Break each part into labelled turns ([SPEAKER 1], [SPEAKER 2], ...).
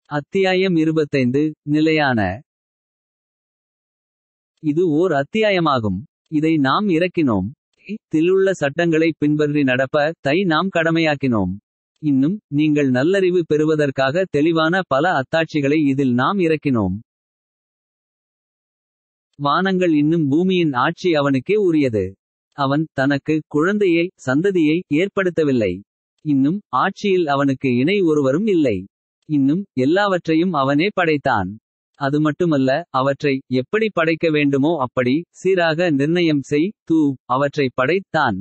[SPEAKER 1] அத்தியாயம் இருபத்தைந்து நிலையான இது ஓர் அத்தியாயமாகும் இதை நாம் இறக்கினோம் திலுள்ள சட்டங்களை பின்பற்றி நடப்ப தை நாம் கடமையாக்கினோம் இன்னும் நீங்கள் நல்லறிவு பெறுவதற்காக தெளிவான பல அத்தாட்சிகளை இதில் நாம் இறக்கினோம் வானங்கள் இன்னும் பூமியின் ஆட்சி அவனுக்கே உரியது அவன் தனக்கு குழந்தையை சந்ததியை ஏற்படுத்தவில்லை இன்னும் ஆட்சியில் அவனுக்கு இணை ஒருவரும் இல்லை இன்னும் எல்லாவற்றையும் அவனே படைத்தான் அது மட்டுமல்ல அவற்றை எப்படி படைக்க வேண்டுமோ அப்படி சீராக நிர்ணயம் செய் தூ அவற்றை படைத்தான்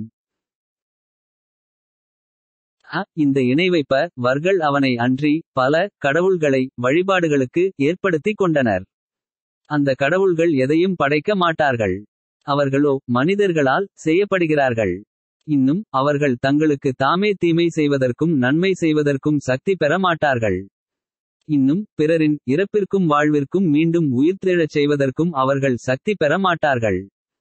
[SPEAKER 1] அ, இந்த இணைவைப்ப வர்கள் அவனை அன்றி பல கடவுள்களை வழிபாடுகளுக்கு ஏற்படுத்திக் கொண்டனர் அந்த கடவுள்கள் எதையும் படைக்க மாட்டார்கள் அவர்களோ மனிதர்களால் செய்யப்படுகிறார்கள் இன்னும் அவர்கள் தங்களுக்கு தாமே தீமை செய்வதற்கும் நன்மை செய்வதற்கும் சக்தி பெற மாட்டார்கள் இன்னும் பிறரின் இறப்பிற்கும் வாழ்விற்கும் மீண்டும் உயிர்த்தெழச் செய்வதற்கும் அவர்கள் சக்தி பெற மாட்டார்கள்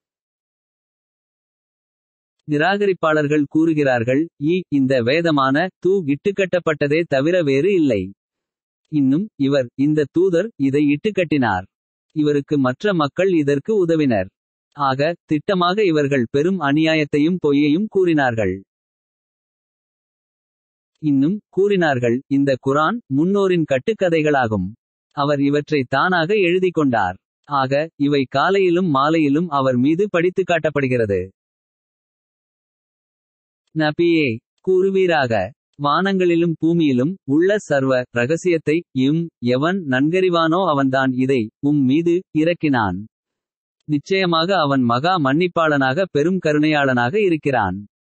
[SPEAKER 1] நிராகரிப்பாளர்கள் கூறுகிறார்கள் ஈ இந்த வேதமான தூ இட்டுக்கட்டப்பட்டதே தவிர வேறு இல்லை இன்னும் இவர் இந்த தூதர் இதை இட்டுக்கட்டினார் இவருக்கு மற்ற மக்கள் இதற்கு உதவினர் ஆக திட்டமாக இவர்கள் பெரும் அநியாயத்தையும் பொய்யையும் கூறினார்கள் இன்னும் கூறினார்கள் இந்த குரான் முன்னோரின் கட்டுக்கதைகளாகும் அவர் இவற்றை தானாக எழுதிக் கொண்டார் ஆக இவை காலையிலும் மாலையிலும் அவர் மீது படித்து காட்டப்படுகிறது நபியே கூறுவீராக வானங்களிலும் பூமியிலும் உள்ள சர்வ ரகசியத்தை இம் எவன் நன்கறிவானோ அவன்தான் இதை உம் மீது இறக்கினான் நிச்சயமாக அவன் மகா மன்னிப்பாளனாக பெரும் கருணையாளனாக இருக்கிறான்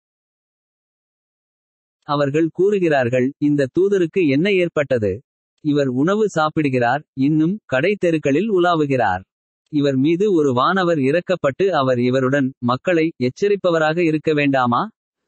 [SPEAKER 1] அவர்கள் கூறுகிறார்கள் இந்த தூதருக்கு என்ன ஏற்பட்டது இவர் உணவு சாப்பிடுகிறார் இன்னும் கடை தெருக்களில் உலாவுகிறார் இவர் மீது ஒரு வானவர் இறக்கப்பட்டு அவர் இவருடன் மக்களை எச்சரிப்பவராக இருக்க வேண்டாமா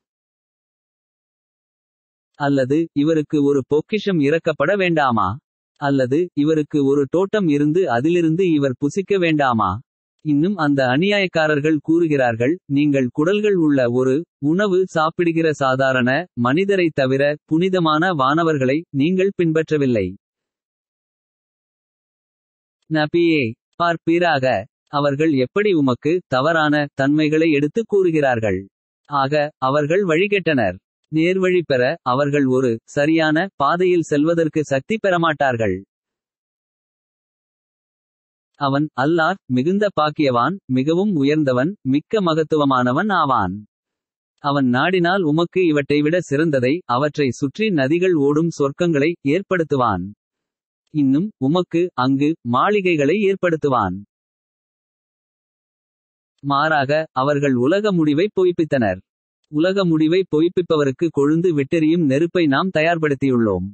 [SPEAKER 1] அல்லது இவருக்கு ஒரு பொக்கிஷம் இறக்கப்பட வேண்டாமா அல்லது இவருக்கு ஒரு தோட்டம் இருந்து அதிலிருந்து இவர் புசிக்க வேண்டாமா இன்னும் அந்த அநியாயக்காரர்கள் கூறுகிறார்கள் நீங்கள் குடல்கள் உள்ள ஒரு உணவு சாப்பிடுகிற சாதாரண மனிதரைத் தவிர புனிதமான வானவர்களை நீங்கள் பின்பற்றவில்லை நபியே பார்ப்பீராக அவர்கள் எப்படி உமக்கு தவறான தன்மைகளை எடுத்து கூறுகிறார்கள் ஆக அவர்கள் வழிகெட்டனர் நேர்வழி பெற அவர்கள் ஒரு சரியான பாதையில் செல்வதற்கு சக்தி பெறமாட்டார்கள் அவன் அல்லாஹ் மிகுந்த பாக்கியவான் மிகவும் உயர்ந்தவன் மிக்க மகத்துவமானவன் ஆவான் அவன் நாடினால் உமக்கு இவற்றை விட சிறந்ததை அவற்றை சுற்றி நதிகள் ஓடும் சொர்க்கங்களை ஏற்படுத்துவான் இன்னும் உமக்கு அங்கு மாளிகைகளை ஏற்படுத்துவான் மாறாக அவர்கள் உலக முடிவை பொய்ப்பித்தனர் உலக முடிவை பொய்ப்பிப்பவருக்கு கொழுந்து விட்டெறியும் நெருப்பை நாம் தயார்படுத்தியுள்ளோம்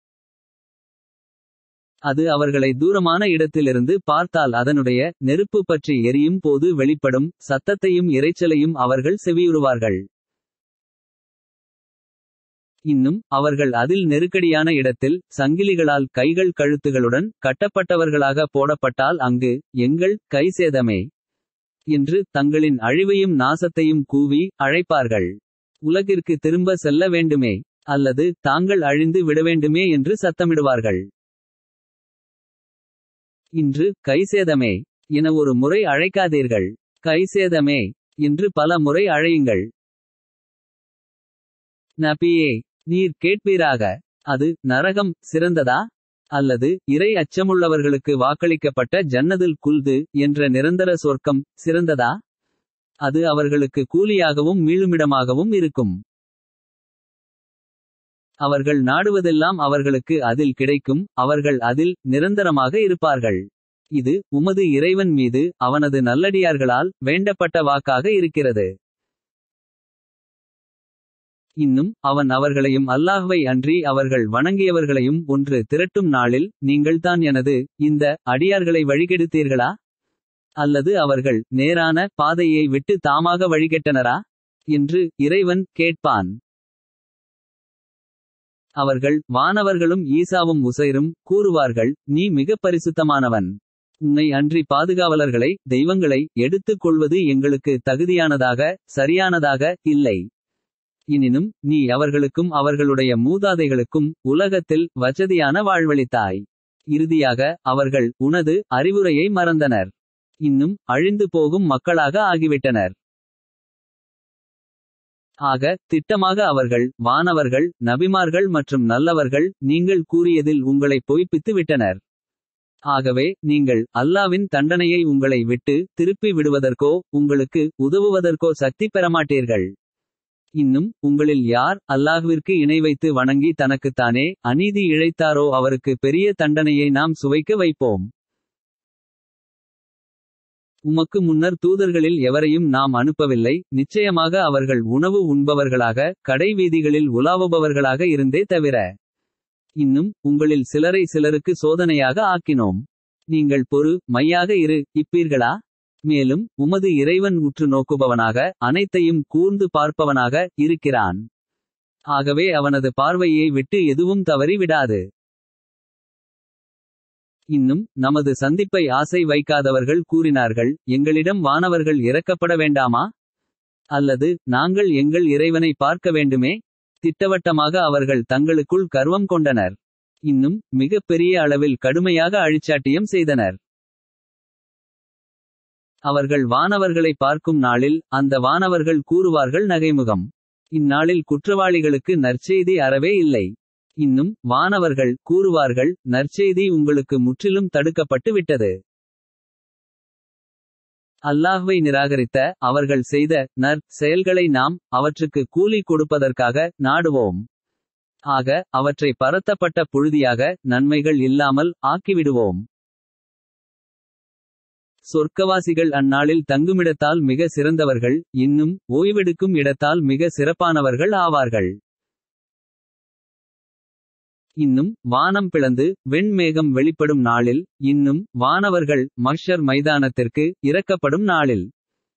[SPEAKER 1] அது அவர்களை தூரமான இடத்திலிருந்து பார்த்தால் அதனுடைய நெருப்பு பற்றி எரியும் போது வெளிப்படும் சத்தத்தையும் இரைச்சலையும் அவர்கள் செவியுறுவார்கள் இன்னும் அவர்கள் அதில் நெருக்கடியான இடத்தில் சங்கிலிகளால் கைகள் கழுத்துகளுடன் கட்டப்பட்டவர்களாக போடப்பட்டால் அங்கு எங்கள் கை சேதமே என்று தங்களின் அழிவையும் நாசத்தையும் கூவி அழைப்பார்கள் உலகிற்கு திரும்ப செல்ல வேண்டுமே அல்லது தாங்கள் அழிந்து விடவேண்டுமே என்று சத்தமிடுவார்கள் இன்று கைசேதமே என ஒரு முறை அழைக்காதீர்கள் கைசேதமே என்று பல முறை அழையுங்கள் நபியே நீர் கேட்பீராக அது நரகம் சிறந்ததா அல்லது இறை அச்சமுள்ளவர்களுக்கு வாக்களிக்கப்பட்ட ஜன்னதுல் குல்து என்ற நிரந்தர சொர்க்கம் சிறந்ததா அது அவர்களுக்கு கூலியாகவும் மீளுமிடமாகவும் இருக்கும் அவர்கள் நாடுவதெல்லாம் அவர்களுக்கு அதில் கிடைக்கும் அவர்கள் அதில் நிரந்தரமாக இருப்பார்கள் இது உமது இறைவன் மீது அவனது நல்லடியார்களால் வேண்டப்பட்ட வாக்காக இருக்கிறது இன்னும் அவன் அவர்களையும் அல்லாஹ்வை அன்றி அவர்கள் வணங்கியவர்களையும் ஒன்று திரட்டும் நாளில் நீங்கள்தான் எனது இந்த அடியார்களை வழிகெடுத்தீர்களா அல்லது அவர்கள் நேரான பாதையை விட்டு தாமாக வழிகெட்டனரா என்று இறைவன் கேட்பான் அவர்கள் வானவர்களும் ஈசாவும் உசைரும் கூறுவார்கள் நீ மிக பரிசுத்தமானவன் உன்னை அன்றி பாதுகாவலர்களை தெய்வங்களை எடுத்துக் கொள்வது எங்களுக்கு தகுதியானதாக சரியானதாக இல்லை எனினும் நீ அவர்களுக்கும் அவர்களுடைய மூதாதைகளுக்கும் உலகத்தில் வசதியான வாழ்வளித்தாய் இறுதியாக அவர்கள் உனது அறிவுரையை மறந்தனர். இன்னும் அழிந்து போகும் மக்களாக ஆகிவிட்டனர். ஆக திட்டமாக அவர்கள் வானவர்கள் நபிமார்கள் மற்றும் நல்லவர்கள் நீங்கள் கூறியதில் உங்களை பொய்ப்பித்து விட்டனர். ஆகவே நீங்கள் அல்லாவின் தண்டனையை உங்களை விட்டு திருப்பி விடுவதற்கோ உங்களுக்கு உதவுவதற்கோ சக்தி பெறமாட்டீர்கள். இன்னும் உங்களில் யார் அல்லாஹ்விற்கு இணை வைத்து வணங்கி தனக்குத்தானே அநீதி இழைத்தாரோ அவருக்கு பெரிய தண்டனையை நாம் சுவைக்க வைப்போம். உமக்கு முன்னர் தூதர்களில் எவரையும் நாம் அனுப்பவில்லை நிச்சயமாக அவர்கள் உணவு உண்பவர்களாக கடை வீதிகளில் உலாவுபவர்களாக இருந்தே தவிர. இன்னும் உங்களில் சிலரை சிலருக்கு சோதனையாக ஆக்கினோம். நீங்கள் பொறு மையாக இரு இப்பீர்களா. மேலும் உமது இறைவன் உற்று நோக்குபவனாக அனைத்தையும் கூர்ந்து பார்ப்பவனாக இருக்கிறான். ஆகவே அவனது பார்வையை விட்டு எதுவும் தவறி விடாது. இன்னும் நமது சந்திப்பை ஆசை வைக்காதவர்கள் கூறினார்கள் எங்களிடம் வானவர்கள் இறக்கப்பட வேண்டாமா. அல்லது நாங்கள் எங்கள் இறைவனை பார்க்க வேண்டுமே. திட்டவட்டமாக அவர்கள் தங்களுக்குள் கர்வம் கொண்டனர். இன்னும் மிகப் பெரிய அளவில் கடுமையாக அழிச்சாட்டியம் செய்தனர். அவர்கள் வானவர்களை பார்க்கும் நாளில் அந்த வானவர்கள் கூறுவார்கள் நகைமுகம். இந்நாளில் குற்றவாளிகளுக்கு நற்செய்தி அறவே இல்லை. இன்னும் வானவர்கள் கூறுவார்கள் நற்செய்தி உங்களுக்கு முற்றிலும் தடுக்கப்பட்டு விட்டது. அல்லாஹ்வை நிராகரித்த அவர்கள் செய்த நற் செயல்களை நாம் அவற்றுக்கு கூலி கொடுப்பதற்காக நாடுவோம். ஆக அவற்றை பரத்தப்பட்ட புழுதியாக நன்மைகள் இல்லாமல் ஆக்கிவிடுவோம். சொர்க்கவாசிகள் அந்நாளில் தங்குமிடத்தால் மிக சிறந்தவர்கள் இன்னும் ஓய்வெடுக்கும் இடத்தால் மிக சிறப்பானவர்கள் ஆவார்கள். இன்னும் வானம் பிளந்து வெண்மேகம் வெளிப்படும் நாளில் இன்னும் வானவர்கள் மஹ்ஷர் மைதானத்திற்கு இறக்கப்படும் நாளில்.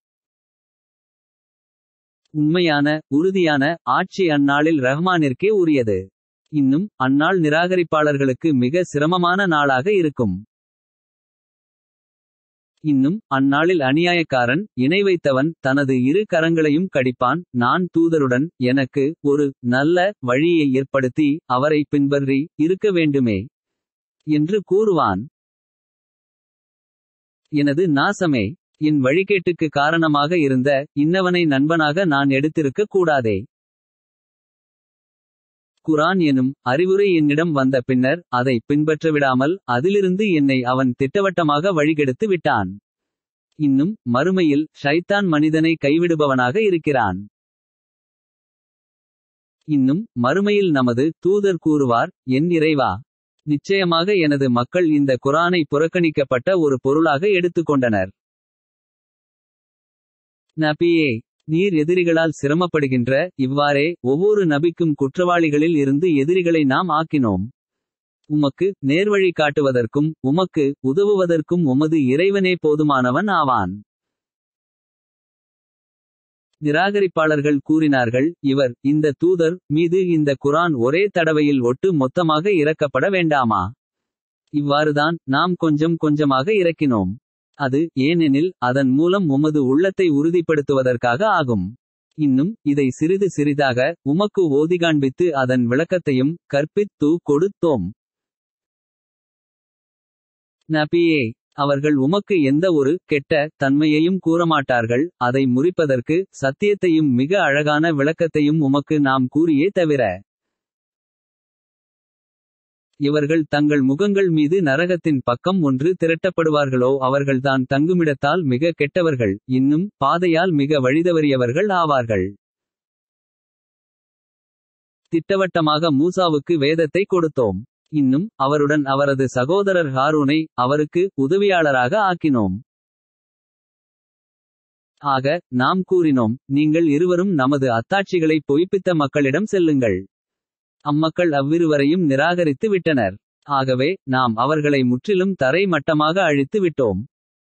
[SPEAKER 1] உண்மையான உறுதியான ஆட்சி அந்நாளில் ரஹ்மானிற்கே உரியது. இன்னும் அந்நாள் நிராகரிப்பாளர்களுக்கு மிக சிரமமான நாளாக இருக்கும். இன்னும் அந்நாளில் அநியாயக்காரன் இணை வைத்தவன் தனது இரு கரங்களையும் கடிப்பான் நான் தூதருடன் எனக்கு ஒரு நல்ல வழியை ஏற்படுத்தி அவரை பின்பற்றி இருக்க வேண்டுமே. என்று கூறுவான். எனது நாசமே என் வழிகேட்டுக்கு காரணமாக இருந்த இன்னவனை நண்பனாக நான் எடுத்திருக்க கூடாதே. குரான் எனும் அறிவுரை என்னிடம் வந்த பின்னர் அதை பின்பற்றவிடாமல் அதிலிருந்து என்னை அவன் திட்டவட்டமாக வழிகெடுத்து விட்டான். இன்னும் மறுமையில் ஷைத்தான் மனிதனை கைவிடுபவனாக இருக்கிறான். இன்னும் மறுமையில் நமது தூதர் கூறுவார் என் இறைவா. நிச்சயமாக எனது மக்கள் இந்த குரானை புறக்கணிக்கப்பட்ட ஒரு பொருளாக எடுத்துக்கொண்டனர். நபியே நீர் எதிரிகளால் சிரமப்படுகின்ற இவ்வாறே ஒவ்வொரு நபிக்கும் குற்றவாளிகளில் இருந்து எதிரிகளை நாம் ஆக்கினோம். உமக்கு நேர்வழி காட்டுவதற்கும் உமக்கு உதவுவதற்கும் உமது இறைவனே போதுமானவன் ஆவான். நிராகரிப்பாளர்கள் கூறினார்கள் இவர் இந்த தூதர் மீது இந்த குரான் ஒரே தடவையில் ஒட்டு மொத்தமாக இறக்கப்பட வேண்டாமா. இவ்வாறுதான் நாம் கொஞ்சம் கொஞ்சமாக இறக்கினோம். அது ஏனெனில் அதன் மூலம் உமது உள்ளத்தை உறுதிப்படுத்துவதற்காக ஆகும். இன்னும் இதை சிறிது சிறிதாக உமக்கு ஓதிகாண்பித்து அதன் விளக்கத்தையும் கற்பித்து கொடுத்தோம். நபியே அவர்கள் உமக்கு எந்த ஒரு கெட்ட தன்மையையும் கூறமாட்டார்கள் அதை முறிப்பதற்கு சத்தியத்தையும் மிக அழகான விளக்கத்தையும் உமக்கு நாம் கூறியே தவிர. இவர்கள் தங்கள் முகங்கள் மீது நரகத்தின் பக்கம் ஒன்று திரட்டப்படுவார்களோ அவர்கள்தான் தங்குமிடத்தால் மிக கெட்டவர்கள் இன்னும் பாதையால் மிக வழிதவறியவர்கள் ஆவார்கள். திட்டவட்டமாக மூசாவுக்கு வேதத்தை கொடுத்தோம். இன்னும் அவருடன் அவரது சகோதரர் ஹாரூனை அவருக்கு உதவியாளராக ஆக்கினோம். ஆக நாம் கூறினோம் நீங்கள் இருவரும் நமது அத்தாட்சிகளை பொய்ப்பித்த மக்களிடம் செல்லுங்கள். அம்மக்கள் அவ்விருவரையும் நிராகரித்து விட்டனர். ஆகவே நாம் அவர்களை முற்றிலும் தரை மட்டமாக அழித்து விட்டோம்.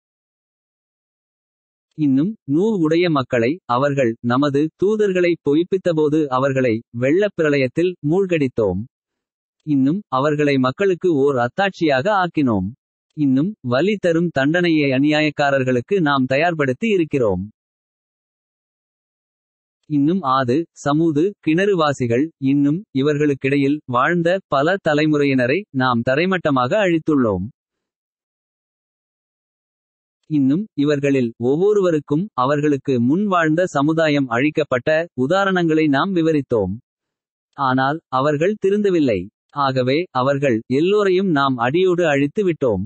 [SPEAKER 1] இன்னும் நூ உடைய மக்களை அவர்கள் நமது தூதர்களை பொய்ப்பித்தபோது அவர்களை வெள்ளப் பிரளயத்தில் மூழ்கடித்தோம். இன்னும் அவர்களை மக்களுக்கு ஓர் அத்தாட்சியாக ஆக்கினோம். இன்னும் வலி தரும் தண்டனையை அநியாயக்காரர்களுக்கு நாம் தயார்படுத்தி இருக்கிறோம். இன்னும் ஆது சமூது கிணறுவாசிகள் இன்னும் இவர்களுக்கிடையில் வாழ்ந்த பல தலைமுறையினரை நாம் தரைமட்டமாக அழித்துள்ளோம் இன்னும் இவர்களில் ஒவ்வொருவருக்கும் அவர்களுக்கு முன் வாழ்ந்த சமுதாயம் அழிக்கப்பட்ட உதாரணங்களை நாம் விவரித்தோம் ஆனால் அவர்கள் திருந்தவில்லை ஆகவே அவர்கள் எல்லோரையும் நாம் அடியோடு அழித்து விட்டோம்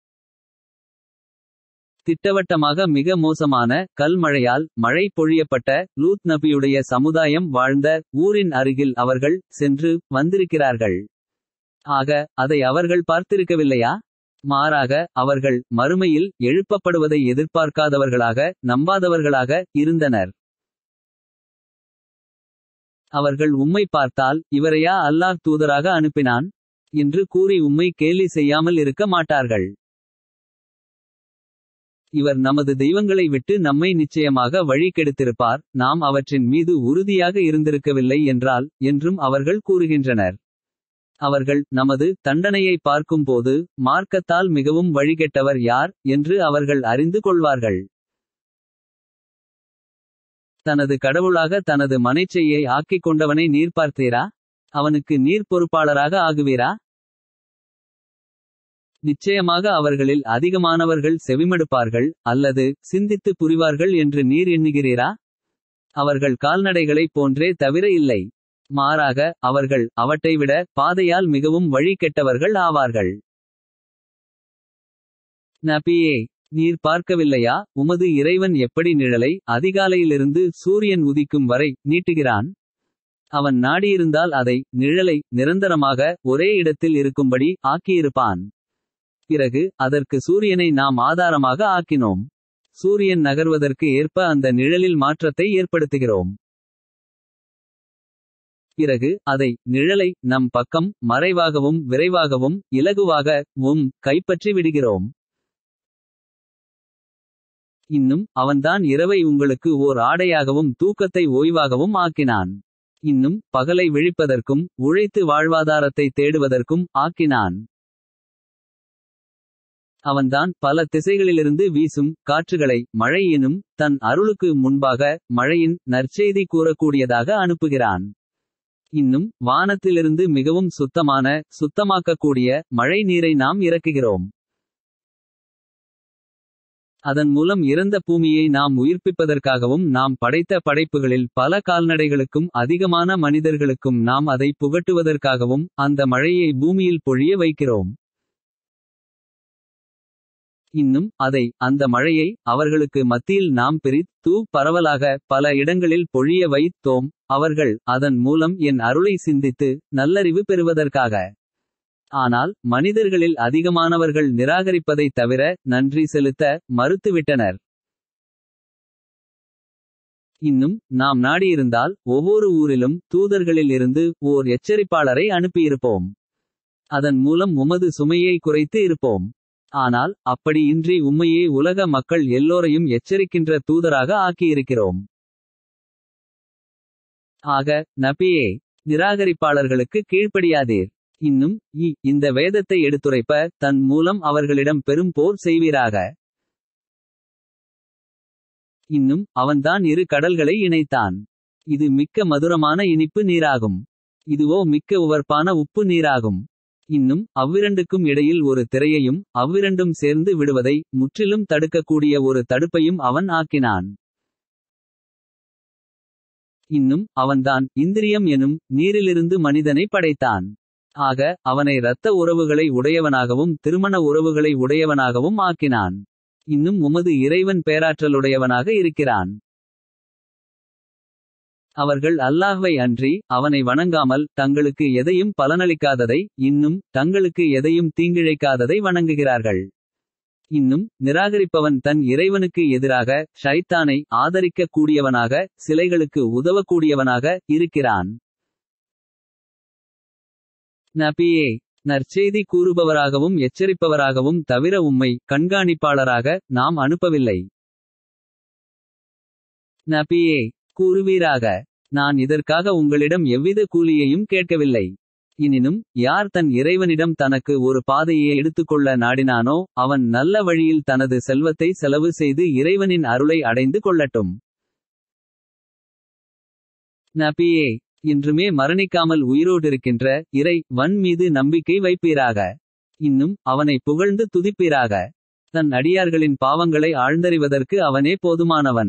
[SPEAKER 1] திட்டவட்டமாக மிக மோசமான கல்மழையால் மழை பொழியப்பட்ட லூத் நபியுடைய சமுதாயம் வாழ்ந்த ஊரின் அருகில் அவர்கள் சென்று வந்திருக்கிறார்கள் ஆக அதை அவர்கள் பார்த்திருக்கவில்லையா மாறாக அவர்கள் மறுமையில் எழுப்பப்படுவதை எதிர்பார்க்காதவர்களாக நம்பாதவர்களாக இருந்தனர் அவர்கள் உம்மை பார்த்தால் இவரையா அல்லாஹ் தூதராக அனுப்பினான் என்று கூறி உம்மை கேலி செய்யாமல் இருக்க மாட்டார்கள் இவர் நமது தெய்வங்களை விட்டு நம்மை நிச்சயமாக வழி கெடுத்திருப்பார் நாம் அவற்றின் மீது உறுதியாக இருந்திருக்கவில்லை என்றால் என்றும் அவர்கள் கூறுகின்றனர் அவர்கள் நமது தண்டனையை பார்க்கும்போது மார்க்கத்தால் மிகவும் வழிகெட்டவர் யார் என்று அவர்கள் அறிந்து கொள்வார்கள் தனது கடவுளாக தனது மனைச்சையை ஆக்கிக் கொண்டவனை நீர் பார்த்தீரா அவனுக்கு நீர் பொறுப்பாளராக ஆகுவீரா நிச்சயமாக அவர்களில் அதிகமானவர்கள் செவிமடுப்பார்கள் அல்லது சிந்தித்து புரிவார்கள் என்று நீர் எண்ணுகிறீரா அவர்கள் கால்நடைகளைப் போன்றே தவிர இல்லை மாறாக அவர்கள் அவற்றைவிட பாதையால் மிகவும் வழி கெட்டவர்கள் ஆவார்கள் நபியே நீர் பார்க்கவில்லையா உமது இறைவன் எப்படி நிழலை அதிகாலையிலிருந்து சூரியன் உதிக்கும் வரை நீட்டுகிறான் அவன் நாடியிருந்தால் அதை நிழலை நிரந்தரமாக ஒரே இடத்தில் இருக்கும்படி ஆக்கியிருப்பான் பிறகு அதற்கு சூரியனை நாம் ஆதாரமாக ஆக்கினோம் சூரியன் நகர்வதற்கு ஏற்ப அந்த நிழலில் மாற்றத்தை ஏற்படுத்துகிறோம் பிறகு அதை நிழலை நம் பக்கம் மறைவாகவும் விரைவாகவும் இலகுவாக உம் கைப்பற்றி விடுகிறோம் இன்னும் அவன்தான் இரவை உங்களுக்கு ஓர் ஆடையாகவும் தூக்கத்தை ஓய்வாகவும் ஆக்கினான் இன்னும் பகலை விழிப்பதற்கும் உழைத்து வாழ்வாதாரத்தை தேடுவதற்கும் ஆக்கினான் அவன்தான் பல திசைகளிலிருந்து வீசும் காற்றுகளை மழை எனும் தன் அருளுக்கு முன்பாக மழையின் நற்செய்தி கூறக்கூடியதாக அனுப்புகிறான் இன்னும் வானத்திலிருந்து மிகவும் சுத்தமான சுத்தமாக்கக்கூடிய மழை நீரை நாம் இறக்குகிறோம் அதன் மூலம் இறந்த பூமியை நாம் உயிர்ப்பிப்பதற்காகவும் நாம் படைத்த படைப்புகளில் பல கால்நடைகளுக்கும் அதிகமான மனிதர்களுக்கும் நாம் அதை புகட்டுவதற்காகவும் அந்த மழையை பூமியில் பொழிய வைக்கிறோம் இன்னும் அதை அந்த மழையை அவர்களுக்கு மத்தியில் நாம் பிரித் தூ பரவலாக பல இடங்களில் பொழிய வைத்தோம் அவர்கள் அதன் மூலம் என் அருளை சிந்தித்து நல்லறிவு பெறுவதற்காக ஆனால் மனிதர்களில் அதிகமானவர்கள் நிராகரிப்பதைத் தவிர நன்றி செலுத்த மறுத்துவிட்டனர் இன்னும் நாம் நாடியிருந்தால் ஒவ்வொரு ஊரிலும் தூதர்களில் இருந்து ஓர் எச்சரிப்பாளரை அனுப்பியிருப்போம் அதன் மூலம் உமது சுமையை குறைத்து இருப்போம் ஆனால் அப்படி இன்றி உம்மையே உலக மக்கள் எல்லோரையும் எச்சரிக்கின்ற தூதராக ஆக்கியிருக்கிறோம் ஆக நபியே நிராகரிப்பாளர்களுக்கு கீழ்ப்படியாதீர் இன்னும் இ இந்த வேதத்தை எடுத்துரைப்ப தன் மூலம் அவர்களிடம் பெரும் போர் செய்வீராக இன்னும் அவன்தான் இரு கடல்களை இணைத்தான் இது மிக்க மதுரமான இனிப்பு நீராகும் இதுவோ மிக்க உவர்ப்பான உப்பு நீராகும் இன்னும் அவ்விரண்டுக்கும் இடையில் ஒரு திரையையும் அவ்விரண்டும் சேர்ந்து விடுவதை முற்றிலும் தடுக்கக்கூடிய ஒரு தடுப்பையும் அவன் ஆக்கினான் இன்னும் அவன்தான் இந்திரியம் எனும் நீரிலிருந்து மனிதனை படைத்தான் ஆக அவனை இரத்த உறவுகளை உடையவனாகவும் திருமண உறவுகளை உடையவனாகவும் ஆக்கினான் இன்னும் உமது இறைவன் பேராற்றலுடையவனாக இருக்கிறான் அவர்கள் அல்லாஹ்வை அன்றி அவனை வணங்காமல் தங்களுக்கு எதையும் பலனளிக்காததை இன்னும் தங்களுக்கு எதையும் தீங்கிழைக்காததை வணங்குகிறார்கள் இன்னும் நிராகரிப்பவன் தன் இறைவனுக்கு எதிராக ஷைத்தானை ஆதரிக்க கூடியவனாக சிலைகளுக்கு உதவக்கூடியவனாக இருக்கிறான் நபியே நற்செய்தி கூறுபவராகவும் எச்சரிப்பவராகவும் தவிர உம்மை கண்காணிப்பாளராக நாம் அனுப்பவில்லை நபியே கூறுவீராக நான் இதற்காக உங்களிடம் எவ்வித கூலியையும் கேட்கவில்லை எனினும் யார் தன் இறைவனிடம் தனக்கு ஒரு பாதையை எடுத்துக்கொள்ள நாடினானோ அவன் நல்ல வழியில் தனது செல்வத்தை செலவு செய்து இறைவனின் அருளை அடைந்து கொள்ளட்டும் நபியே இன்றுமே மரணிக்காமல் உயிரோடிருக்கின்ற இறை வன் மீது நம்பிக்கை வைப்பீராக இன்னும் அவனை புகழ்ந்து துதிப்பீராக தன் அடியார்களின் பாவங்களை ஆழ்ந்தறிவதற்கு அவனே போதுமானவன்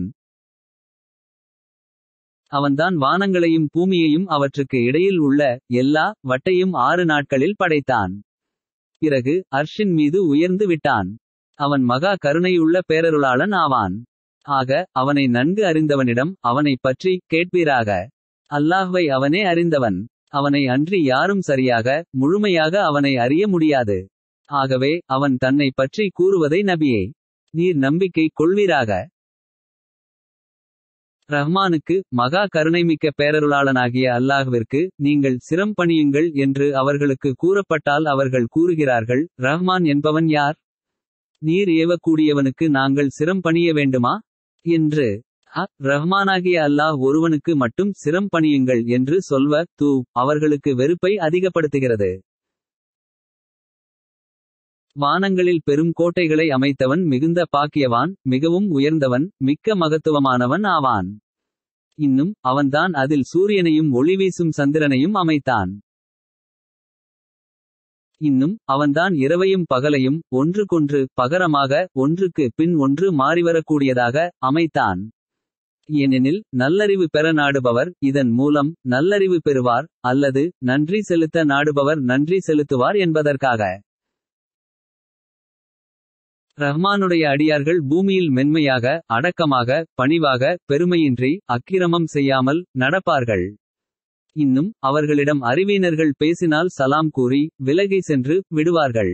[SPEAKER 1] அவன்தான் வானங்களையும் பூமியையும் அவற்றுக்கு இடையில் உள்ள எல்லா வட்டையும் ஆறு நாட்களில் படைத்தான் பிறகு அர்ஷின் மீது உயர்ந்து விட்டான் அவன் மகா கருணையுள்ள பேரருளாளன் ஆவான் ஆக அவனை நன்கு அறிந்தவனிடம் அவனைப் பற்றி கேட்பீராக அல்லாஹ்வை அவனே அறிந்தவன் அவனை அன்றி யாரும் சரியாக முழுமையாக அவனை அறிய முடியாது ஆகவே அவன் தன்னை பற்றி கூறுவதை நபியே நீர் நம்பிக்கை கொள்வீராக ரஹ்மானுக்கு மகா கருணைமிக்க பேரருளாளனாகிய அல்லாஹ்விற்கு நீங்கள் சிரம் பணியுங்கள் என்று அவர்களுக்கு கூறப்பட்டால் அவர்கள் கூறுகிறார்கள் ரஹ்மான் என்பவன் யார் நீர் ஏவக்கூடியவனுக்கு நாங்கள் சிரம் பணிய வேண்டுமா என்று அ ரஹ்மானாகிய அல்லாஹ் ஒருவனுக்கு மட்டும் சிரம் பணியுங்கள் என்று சொல்வ தூ அவர்களுக்கு வெறுப்பை அதிகப்படுத்துகிறது வானங்களில் பெரும் கோட்டைகளை அமைத்தவன் மிகுந்த பாக்கியவான் மிகவும் உயர்ந்தவன் மிக்க மகத்துவமானவன் ஆவான் இன்னும் அவன்தான் அதில் சூரியனையும் ஒளிவீசும் சந்திரனையும் அமைத்தான் இன்னும் அவன்தான் இரவையும் பகலையும் ஒன்றுக்கொன்று பகரமாக ஒன்றுக்கு பின் ஒன்று மாறிவரக்கூடியதாக அமைத்தான் ஏனெனில் நல்லறிவு பெற நாடுபவர் இதன் மூலம் நல்லறிவு பெறுவார் அல்லது நன்றி செலுத்த நாடுபவர் நன்றி செலுத்துவார் என்பதற்காக ரஹ்மானுடைய அடியார்கள் பூமியில் மென்மையாக அடக்கமாக பணிவாக பெருமையின்றி அக்கிரமம் செய்யாமல் நடப்பார்கள் இன்னும் அவர்களிடம் அறிவியினர்கள் பேசினால் சலாம் கூறி விலகி சென்று விடுவார்கள்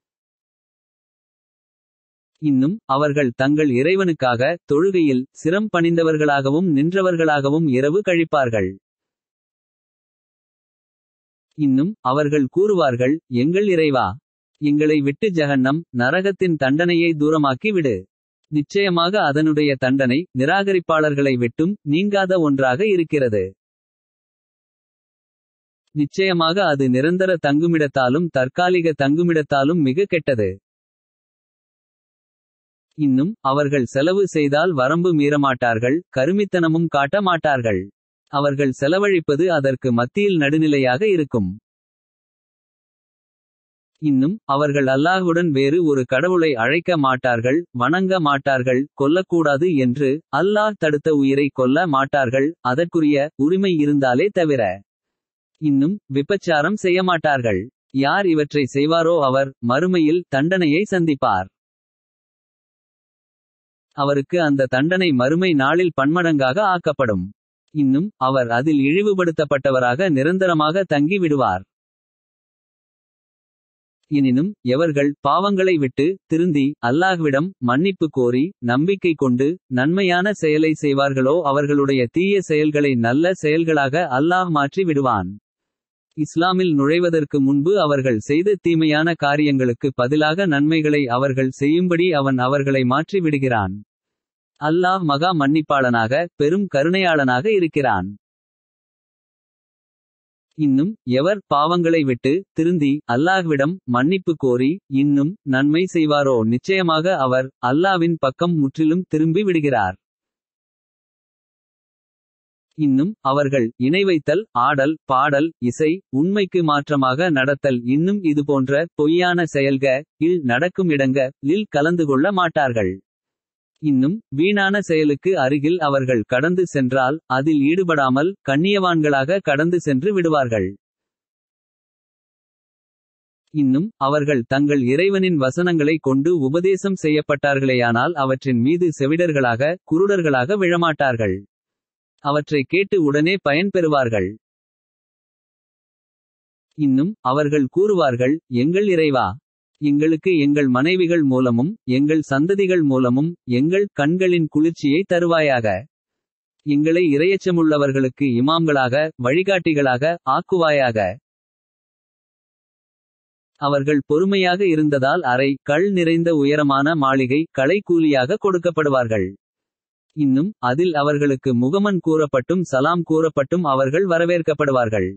[SPEAKER 1] இன்னும் அவர்கள் தங்கள் இறைவனுக்காக தொழுகையில் சிரம் பணிந்தவர்களாகவும் நின்றவர்களாகவும் இரவு கழிப்பார்கள் இன்னும் அவர்கள் கூறுவார்கள் எங்கள் இறைவா எங்களை விட்டு ஜகன்னம் நரகத்தின் தண்டனையை தூரமாக்கி விடு நிச்சயமாக அதனுடைய தண்டனை நிராகரிப்பாளர்களை விட்டும் நீங்காத ஒன்றாக இருக்கிறது நிச்சயமாக அது நிரந்தர தங்குமிடத்தாலும் தற்காலிக தங்குமிடத்தாலும் மிக கெட்டது இன்னும் அவர்கள் செலவு செய்தால் வரம்பு மீறமாட்டார்கள் கருமித்தனமும் காட்ட மாட்டார்கள் அவர்கள் செலவழிப்பது அதற்கு மத்தியில் நடுநிலையாக இருக்கும் இன்னும் அவர்கள் அல்லாஹுடன் வேறு ஒரு கடவுளை அழைக்க மாட்டார்கள் வணங்க மாட்டார்கள் கொல்லக்கூடாது என்று அல்லாஹ் தடுத்த உயிரை கொல்ல மாட்டார்கள் அதற்குரிய உரிமை இருந்தாலே தவிர இன்னும் விபச்சாரம் செய்ய மாட்டார்கள் யார் இவற்றை செய்வாரோ அவர் மறுமையில் தண்டனையை சந்திப்பார் அவருக்கு அந்த தண்டனை மறுமை நாளில் பன்மடங்காக ஆக்கப்படும் இன்னும் அவர் அதில் இழிவுபடுத்தப்பட்டவராக நிரந்தரமாக தங்கி விடுவார் எனினும் எவர்கள் பாவங்களை விட்டு திருந்தி அல்லாஹ்விடம் மன்னிப்பு கோரி நம்பிக்கை கொண்டு நன்மையான செயலை செய்வார்களோ அவர்களுடைய தீய செயல்களை நல்ல செயல்களாக அல்லாஹ் மாற்றி விடுவான் இஸ்லாமில் நுழைவதற்கு முன்பு அவர்கள் செய்த தீமையான காரியங்களுக்கு பதிலாக நன்மைகளை அவர்கள் செய்யும்படி அவன் அவர்களை மாற்றி விடுகிறான் அல்லாஹ் மகா மன்னிப்பாளனாக பெரும் கருணையாளனாக இருக்கிறான் இன்னும் எவர் பாவங்களை விட்டு திருந்தி அல்லாஹ்விடம் மன்னிப்பு கோரி இன்னும் நன்மை செய்வாரோ நிச்சயமாக அவர் அல்லாவின் பக்கம் முற்றிலும் திரும்பி விடுகிறார் இன்னும் அவர்கள் இணை வைத்தல் ஆடல் பாடல் இசை உண்மைக்கு மாற்றமாக நடத்தல் இன்னும் இதுபோன்ற பொய்யான செயல்க இல் நடக்கும் இடங்க லில் கலந்து கொள்ள மாட்டார்கள் இன்னும் வீணான செயலுக்கு அருகில் அவர்கள் கடந்து சென்றால் அதில் ஈடுபடாமல் கண்ணியவான்களாக கடந்து சென்று விடுவார்கள் இன்னும் அவர்கள் தங்கள் இறைவனின் வசனங்களை கொண்டு உபதேசம் செய்யப்பட்டார்களேயானால் அவற்றின் மீது செவிடர்களாக குருடர்களாக விழமாட்டார்கள் அவற்றை கேட்டு உடனே பயன் பெறுவார்கள் இன்னும் அவர்கள் கூறுவார்கள் எங்கள் இறைவா எங்களுக்கு எங்கள் மனைவிகள் மூலமும் எங்கள் சந்ததிகள் மூலமும் எங்கள் கண்களின் குளிர்ச்சியை தருவாயாக எங்களை இரையச்சமுள்ளவர்களுக்கு இமாம்களாக வழிகாட்டிகளாக ஆக்குவாயாக அவர்கள் பொறுமையாக இருந்ததால் அறை கள் நிறைந்த உயரமான மாளிகை களை கூலியாக கொடுக்கப்படுவார்கள் இன்னும் அதில் அவர்களுக்கு முகமன் கூறப்பட்டும் சலாம் கூறப்பட்டும் அவர்கள் வரவேற்கப்படுவார்கள்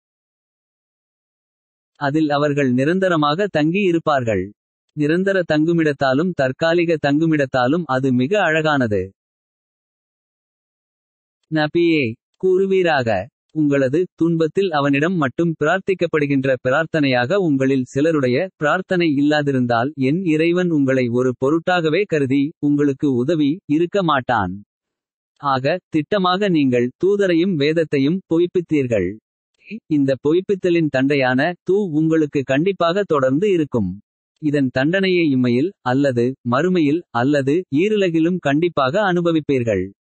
[SPEAKER 1] அதில் அவர்கள் நிரந்தரமாக தங்கி இருப்பார்கள் நிரந்தர தங்குமிடத்தாலும் தற்காலிக தங்குமிடத்தாலும் அது மிக அழகானது நபியே கூறுவீராக. உங்களது துன்பத்தில் அவனிடம் மட்டும் பிரார்த்திக்கப்படுகின்ற பிரார்த்தனையாக உங்களில் சிலருடைய பிரார்த்தனை இல்லாதிருந்தால் என் இறைவன் உங்களை ஒரு பொருட்டாகவே கருதி உங்களுக்கு உதவி இருக்க மாட்டான். ஆக திட்டமாக நீங்கள் தூதரையும் வேதத்தையும் பொய்ப்பித்தீர்கள். இந்த பொய்ப்பித்தலின் தண்டையான தூ உங்களுக்கு கண்டிப்பாக தொடர்ந்து இருக்கும். இதன் தண்டனையை இம்மையில் அல்லது மறுமையில் அல்லது ஈருலகிலும் கண்டிப்பாக அனுபவிப்பீர்கள்.